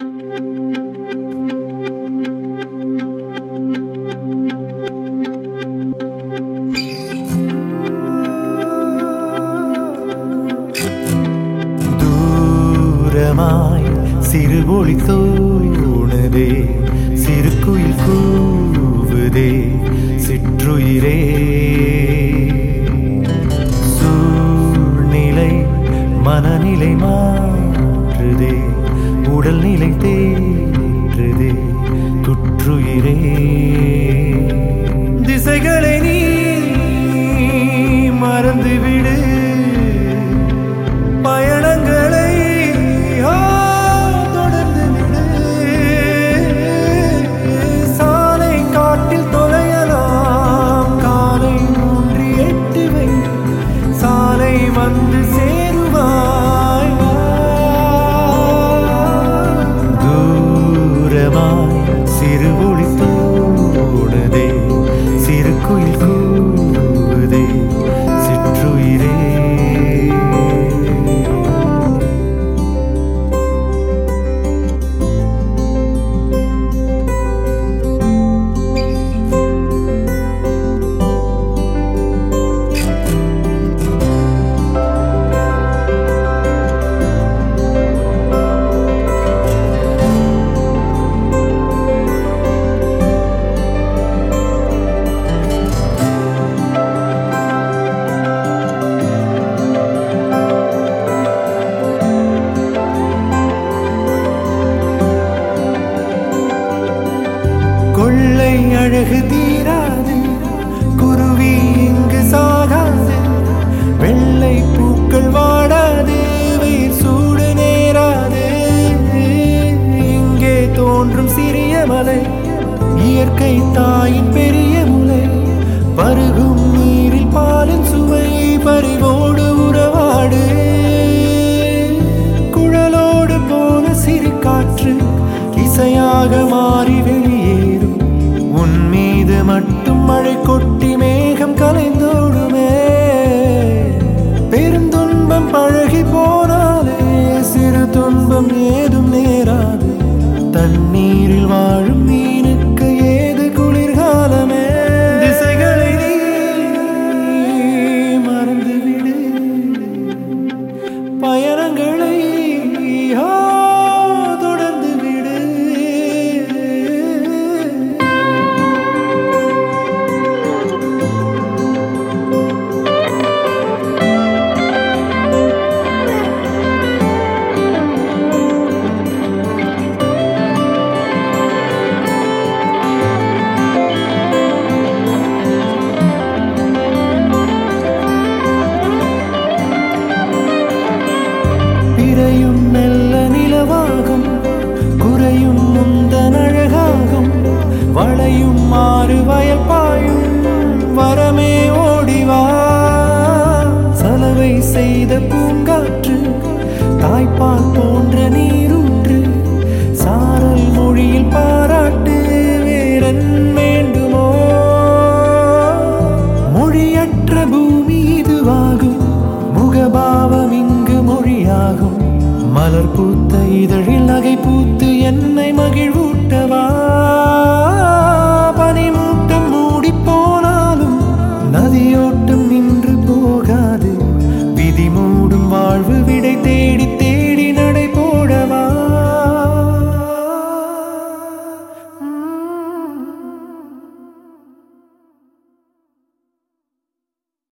தூரமாய் சிறு ஒளி தோணுதே சிறு குயில் கூவுதே சிற்றுயிரே சூழ்நிலை மனநிலை மாற்றுதே உடல்நிலை தேற்றுதே குற்றுயிரே திசைகளை நீ மறந்துவிடு பயணங்களை ஆ, தொடர்ந்து விடு. சாலை காட்டில் தொலையலாம் காலை ஊன்றி எட்டு வை சாலை வந்து சேருவாய் வா. தூரமாய் சிறு ஒளி தோணுதே சிறு குயில் கூவுதே சிற்றுயிரே கொள்ளை அழகு தீராது குருவி இங்கு சாகாது வெள்ளை பூக்கள் வாடாது வெயில் சூடு நேராது இங்கே தோன்றும் சிறிய மலை இயற்கை தாயின் பெரிய முலை பருகும் நீரில் பாலின் சுவை பறிவோடு உறவாடு குழலோடு போன சிறு காற்று இசையாக மாறி வெளியேறும் உன் மீது மட்டும் மழை கொட்டி மேகம் கலைந்து